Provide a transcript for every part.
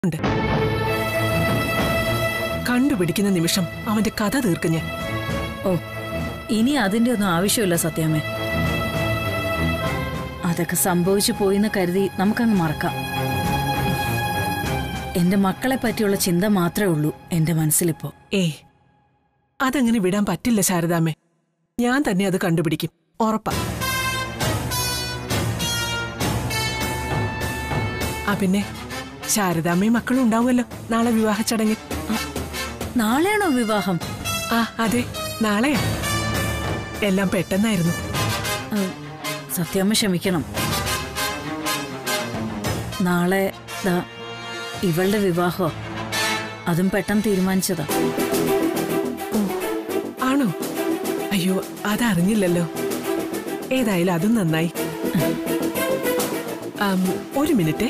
ഉണ്ട് കണ്ടുപിടിക്കുന്ന നിമിഷം അവന്റെ കഥ തീർക്കും ഞാൻ ഓ ഇനി അതിന്റെ ഒന്നും ആവശ്യമില്ല സത്യാമ്മേ അതൊക്കെ സംഭവിച്ചു പോയിന്ന് കരുതി നമുക്കങ്ങ് മറക്കാം എന്റെ മക്കളെ പറ്റിയുള്ള ചിന്ത മാത്രമേ ഉള്ളൂ എന്റെ മനസ്സിലിപ്പോ ഏയ് അതങ്ങനെ വിടാൻ പറ്റില്ല ശാരദാമ്മേ ഞാൻ തന്നെ അത് കണ്ടുപിടിക്കും ഉറപ്പാ ആ പിന്നെ ശാരദാമ്മയും മക്കളും ഉണ്ടാവുമല്ലോ നാളെ വിവാഹ ചടങ്ങിൽ നാളെയാണോ വിവാഹം ആ അതെ നാളെയാ എല്ലാം പെട്ടെന്നായിരുന്നു ആ, സത്യാമ്മ ക്ഷമിക്കണം നാളെ ദാ ഇവളുടെ വിവാഹോ അതും പെട്ടെന്ന് തീരുമാനിച്ചതാ ആണോ അയ്യോ അതറിഞ്ഞില്ലല്ലോ ഏതായാലും അതും നന്നായി ആം, ഒരു മിനിറ്റ്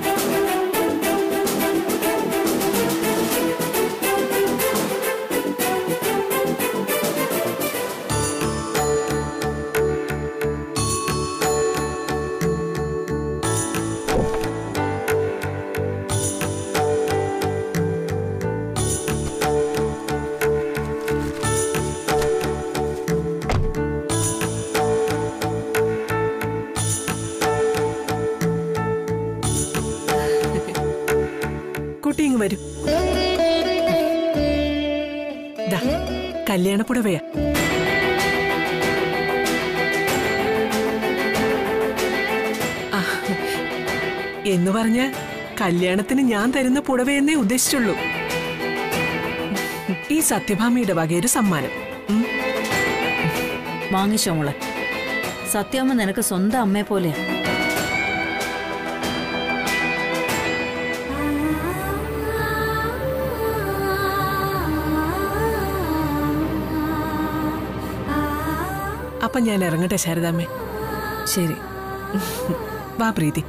കുട്ടി ഇങ്ങ് വരൂ ദാ കല്യാണപ്പുടവയാ ആ, എന്ന് പറഞ്ഞ കല്യാണത്തിന് ഞാൻ തരുന്ന പുടവയെന്നേ ഉദ്ദേശിച്ചുള്ളൂ ഈ സത്യഭാമയുടെ വകയൊരു സമ്മാനം ഉം. വാങ്ങിച്ചോ മോളെ സത്യാമ്മ നിനക്ക് സ്വന്തം അമ്മയെ പോലെയാ അപ്പൊ ഞാൻ ഇറങ്ങട്ടെ ശാരദാമ്മേ ശരി വാ പ്രീതി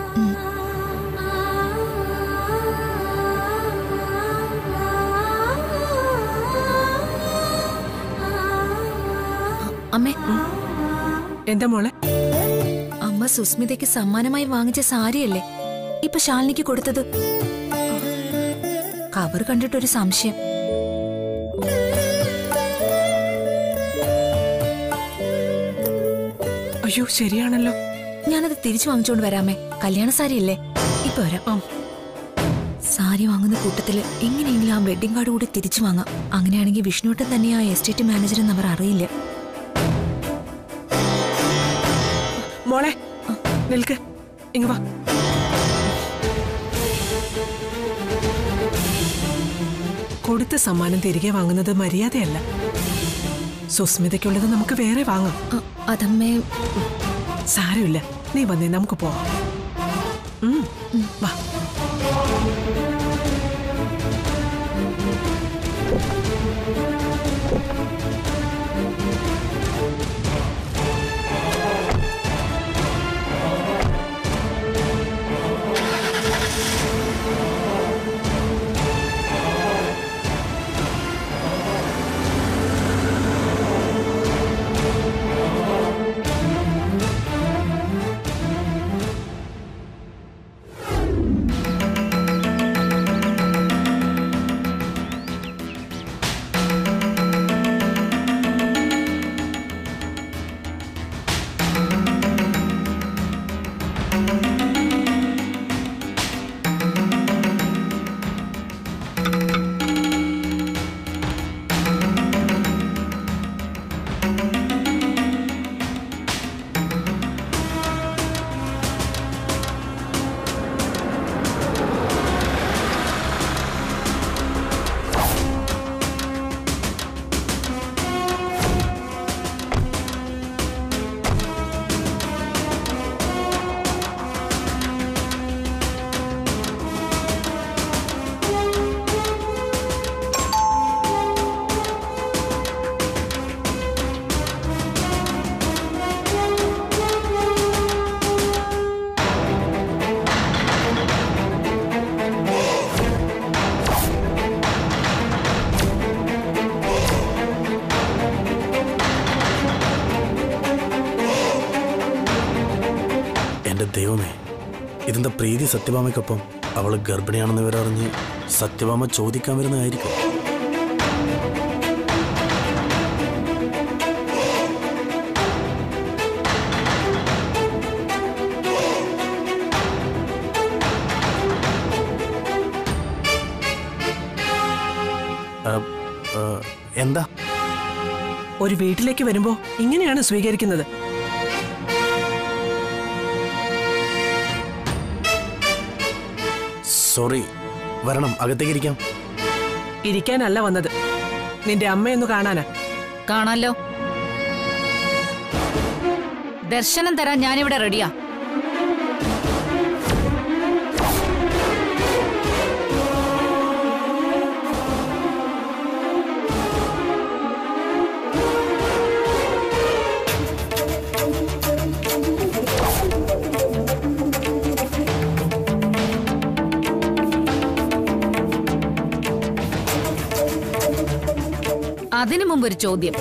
അമ്മേ എന്താ മോളെ അമ്മ സുസ്മിതയ്ക്ക് സമ്മാനമായി വാങ്ങിച്ച സാരിയല്ലേ ഇപ്പൊ ശാലിനിക്ക് കൊടുത്തത് കവർ കണ്ടിട്ടൊരു സംശയം അയ്യോ ശരിയാണല്ലോ ഞാനത് തിരിച്ചു വാങ്ങിച്ചോണ്ട് വരാമേ കല്യാണ സാരിയല്ലേ ഇപ്പൊ വരാം സാരി വാങ്ങുന്ന കൂട്ടത്തില് എങ്ങനെയെങ്കിലും ആ വെഡിങ് കാർഡ് കൂടി തിരിച്ചു വാങ്ങാം അങ്ങനെയാണെങ്കിൽ വിഷ്ണുട്ടൻ തന്നെ ആ എസ്റ്റേറ്റ് മാനേജർ എന്ന് അവർ അറിയില്ല മോളെ നിൽക്ക് ഇങ്ങ് വാ കൊടുത്ത സമ്മാനം തിരികെ വാങ്ങുന്നത് മര്യാദയല്ല സുസ്മിതയ്ക്കുള്ളത് നമുക്ക് വേറെ വാങ്ങാം അ, അതമ്മേ സാരമില്ല നീ വന്നേ നമുക്ക് പോവാം ഉം, വാ എന്റെ ദൈവമേ ഇതെന്താ പ്രീതി സത്യഭാമയ്ക്കൊപ്പം അവള് ഗർഭിണിയാണെന്ന് ഇവരറിഞ്ഞ് സത്യഭാമ ചോദിക്കാൻ വരുന്നതായിരിക്കും ആ, ആ, എന്താ ഒരു വീട്ടിലേക്ക് വരുമ്പോ ഇങ്ങനെയാണ് സ്വീകരിക്കുന്നത് സോറി വരണം അകത്തേക്ക് ഇരിക്കാം ഇരിക്കാനല്ല വന്നത് നിന്റെ അമ്മയൊന്നു കാണാനാ കാണാലോ ദർശനം തരാൻ ഞാനിവിടെ റെഡിയാ അതിനു മുമ്പ് ഒരു ചോദ്യം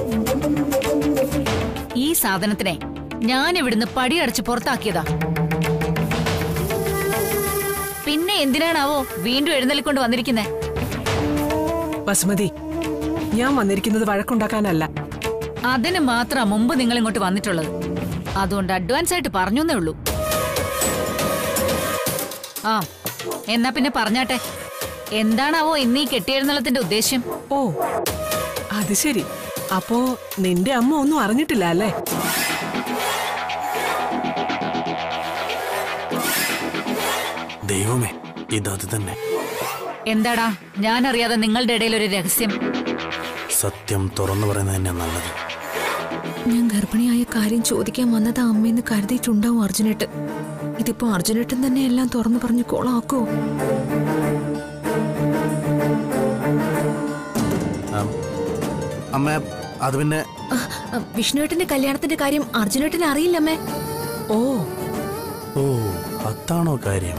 ഈ സാധനത്തിനെ ഞാൻ ഇവിടുന്ന് പടിയടച്ച് പുറത്താക്കിയതാ പിന്നെ എന്തിനാണാവോ വീണ്ടും എഴുന്നള്ളിക്കൊണ്ട് വന്നിരിക്കുന്നേ ബസുമതി ഞാൻ വന്നിരിക്കുന്നത് വഴക്കുണ്ടാക്കാനല്ല അതിന് മാത്രം മുമ്പ് നിങ്ങൾ ഇങ്ങോട്ട് വന്നിട്ടുള്ളത് അതുകൊണ്ട് അഡ്വാൻസ് ആയിട്ട് പറഞ്ഞേ ഉള്ളൂ ആ എന്നാ പിന്നെ പറഞ്ഞാട്ടെ എന്താണാവോ ഇന്നീ കെട്ടിയെഴുന്നള്ളത്തിന്റെ ഉദ്ദേശ്യം ഓ അത് ശരി അപ്പോ നിന്റെ അമ്മ ഒന്നും അറിഞ്ഞിട്ടില്ല അല്ലേ ദൈവമേ ഇതത് തന്നെ എന്താടാ ഞാൻ അറിയാതെ നിങ്ങളുടെ ഇടയിൽ ഒരു രഹസ്യം സത്യം തുറന്നു പറയുന്നത് തന്നെ നല്ലത് ഞാൻ ഗർഭിണിയായ കാര്യം ചോദിക്കാൻ വന്നത് അമ്മയെന്ന് കരുതിയിട്ടുണ്ടാവും അർജുനേട്ട് ഇതിപ്പോ അർജുനേട്ടൻ തന്നെ എല്ലാം തുറന്നു പറഞ്ഞു കോളാക്കോ ആം, അമ്മ അത് പിന്നെ വിഷ്ണുവേട്ടന്റെ കല്യാണത്തിന്റെ കാര്യം അർജുനേട്ടന് അറിയില്ലമ്മേ ഓ ഓ അതാണോ കാര്യം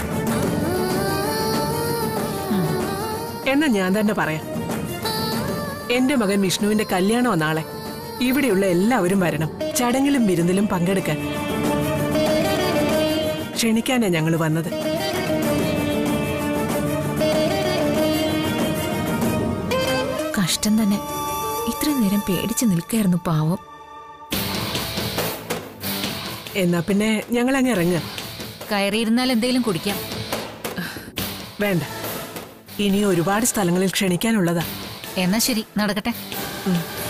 എന്നാ ഞാൻ തന്നെ പറയാം എന്റെ മകൻ വിഷ്ണുവിന്റെ കല്യാണമോ നാളെ ഇവിടെയുള്ള എല്ലാവരും വരണം ചടങ്ങിലും വിരുന്നിലും പങ്കെടുക്കാൻ ക്ഷണിക്കാനാ ഞങ്ങൾ വന്നത് കഷ്ടം തന്നെ ഇത്ര നേരം പേടിച്ചു നിൽക്കായിരുന്നു പാവം എന്നാ പിന്നെ ഞങ്ങൾ അങ്ങ് ഇറങ്ങാം കയറിയിരുന്നാൽ എന്തെങ്കിലും കുടിക്കാം വേണ്ട ഇനി ഒരുപാട് സ്ഥലങ്ങളിൽ ക്ഷണിക്കാനുള്ളതാ എന്നാ ശരി നടക്കട്ടെ ഉം.